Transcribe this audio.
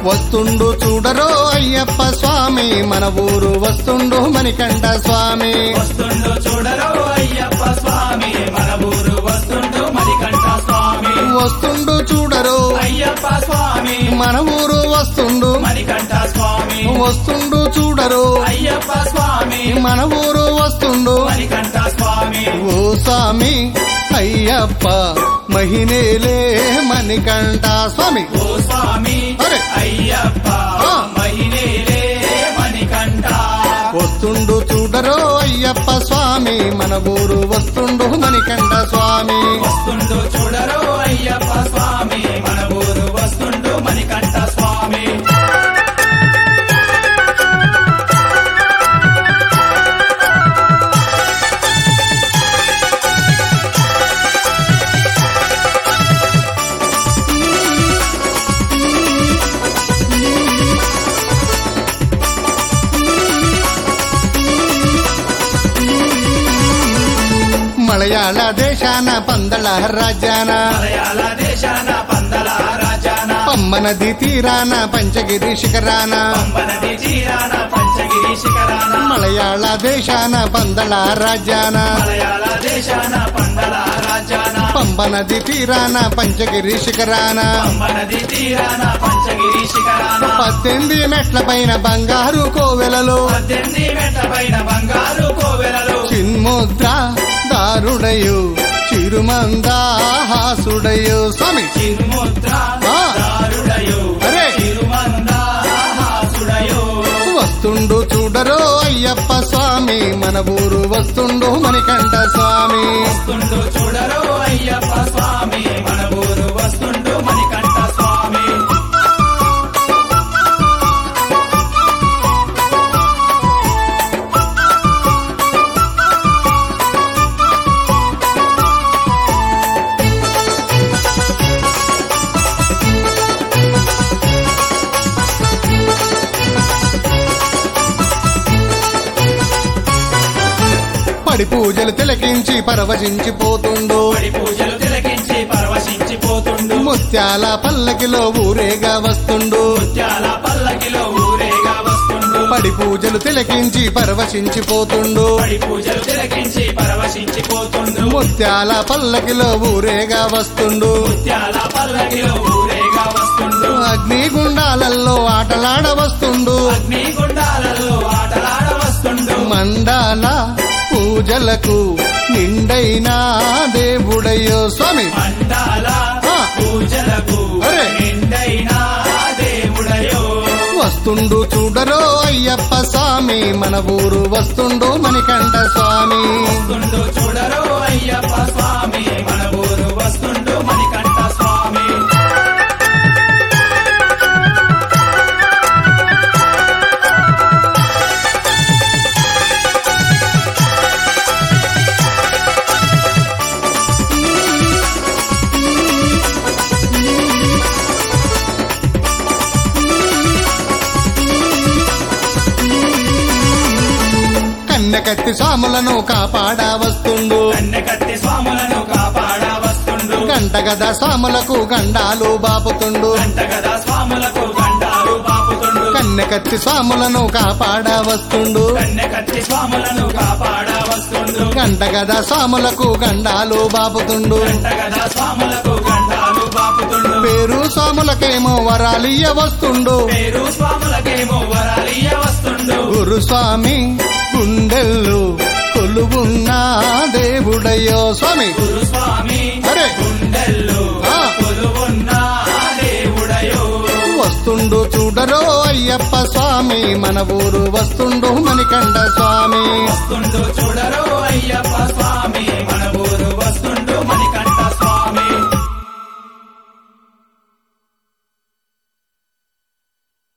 వస్తుండు చూడరో అయ్యప్ప స్వామి మన ఊరు వస్తుండు మణికంఠ స్వామి వస్తుండు చూడరో అయ్యప్ప స్వామి మన ఊరు వస్తుండు మణికంఠ స్వామి వస్తుండు చూడరో అయ్యప్ప స్వామి మన ఊరు వస్తుండు మణికంఠ స్వామి వస్తుండు చూడరు అయ్యప్ప స్వామి మన ఊరు వస్తుండు మణికంఠ స్వామి ఓ స్వామి అయ్యప్ప మహినేలే మణికంఠ స్వామి ఓ స్వామి అరే. అయ్యప్ప ఆ. మహిళలే మణికంఠ వస్తుండు చూడరు అయ్యప్ప స్వామి మన ఊరు వస్తుండు మణికంఠ స్వామి వస్తుండు చూడరో అయ్యప్ప స్వామి మన ఊరు వస్తుండు మణికంఠ స్వామి మలయాళ దేశాన పందళ రాజ్యాన మలయాళ దేశాన పందల రాజాన పమ్మనది తీరాన పంచగిరి శిఖరాన పంబనది జీరాన పంచగిరి శిఖరాన మలయాళ దేశాన పందళ రాజ్యాన మలయాళ దేశాన పందల రాజాన పంబనది తీరాన పంచగిరి శిఖరాన పంబనది తీరాన పంచగిరి శిఖరాన పద్దెనిమిది మెట్ల పైన బంగారు కోవెలలో పద్దెనిమిది మెట్ల పైన బంగారు కోవెలలో చిన్ముద్ర దారుడయు చిరుమందాహాసుడయు స్వామి చిరుముద్ర ఆ. దారుడయో అరే. తిరుమందాసుడయో వస్తుండు చూడరో అయ్యప్ప స్వామి మన ఊరు వస్తుండు మణికంఠ స్వామి వస్తుండు చూడరో అయ్యప్ప స్వామి మన ఊరు వస్తుండు మణికంఠ స్వామి పడి పూజలు తిలకించి పరవశించిపోతుండు పడి పూజలు తిలకించి పరవశించిపోతుండు ముత్యాల పల్లకిలో ఊరేగా వస్తుండు ముత్యాల పల్లకిలో ఊరేగా వస్తుండు పడి పూజలు తిలకించి పరవశించిపోతుండు పడి పూజలు తిలకించి పరవశించిపోతుండు ముత్యాల పల్లకిలో ఊరేగా వస్తుండు ముత్యాల పల్లకిలో ఊరేగా వస్తుండు అగ్నిగుండాలల్లో ఆటలాడ వస్తుండు అగ్ని గుండాలలో ఆటలాడ వస్తుండు మండాల పూజలకు నిండైన దేవుడయ్యో స్వామి మండాల ఆ. పూజలకు అరే. నిండైన దేవుడయో వస్తుండు చూడరో అయ్యప్ప స్వామి మన ఊరు వస్తుండు మణికంఠ స్వామి వస్తుండు చూడరో అయ్యప్ప స్వామి మన ఊరు వస్తుండు మణికంఠ స్వామి కన్నెకత్తి స్వాములను కాపాడ వస్తుండు కన్నెకత్తి స్వాములను కాపాడ వస్తుండు గంటగద స్వాములకు గండాలు బాపుతుండు గంట గదా స్వాములకు గండాలు పాపుతుండు కన్నెకత్తి స్వాములను కాపాడ వస్తుండు కన్నెకత్తి స్వాములను కాపాడ వస్తుండు గంటగద స్వాములకు గండాలు బాపుతుండు గంట గదా స్వాములకు గండాలు పాపుతుండు పేరు స్వాములకేమో వరాలియ్య వస్తుండు పేరు స్వాములకేమో వరాలియ వస్తుండు గురుస్వామి గుండెల్లు కొలువున్న దేవుడయ్యో స్వామి గురు స్వామి అరే. గుండెల్లో ఆ. కొలువున్న దేవుడయో వస్తుండు చూడరో అయ్యప్ప స్వామి మన ఊరు వస్తుండు మణికంఠ స్వామి వస్తుండు చూడరో అయ్యప్ప స్వామి మన ఊరు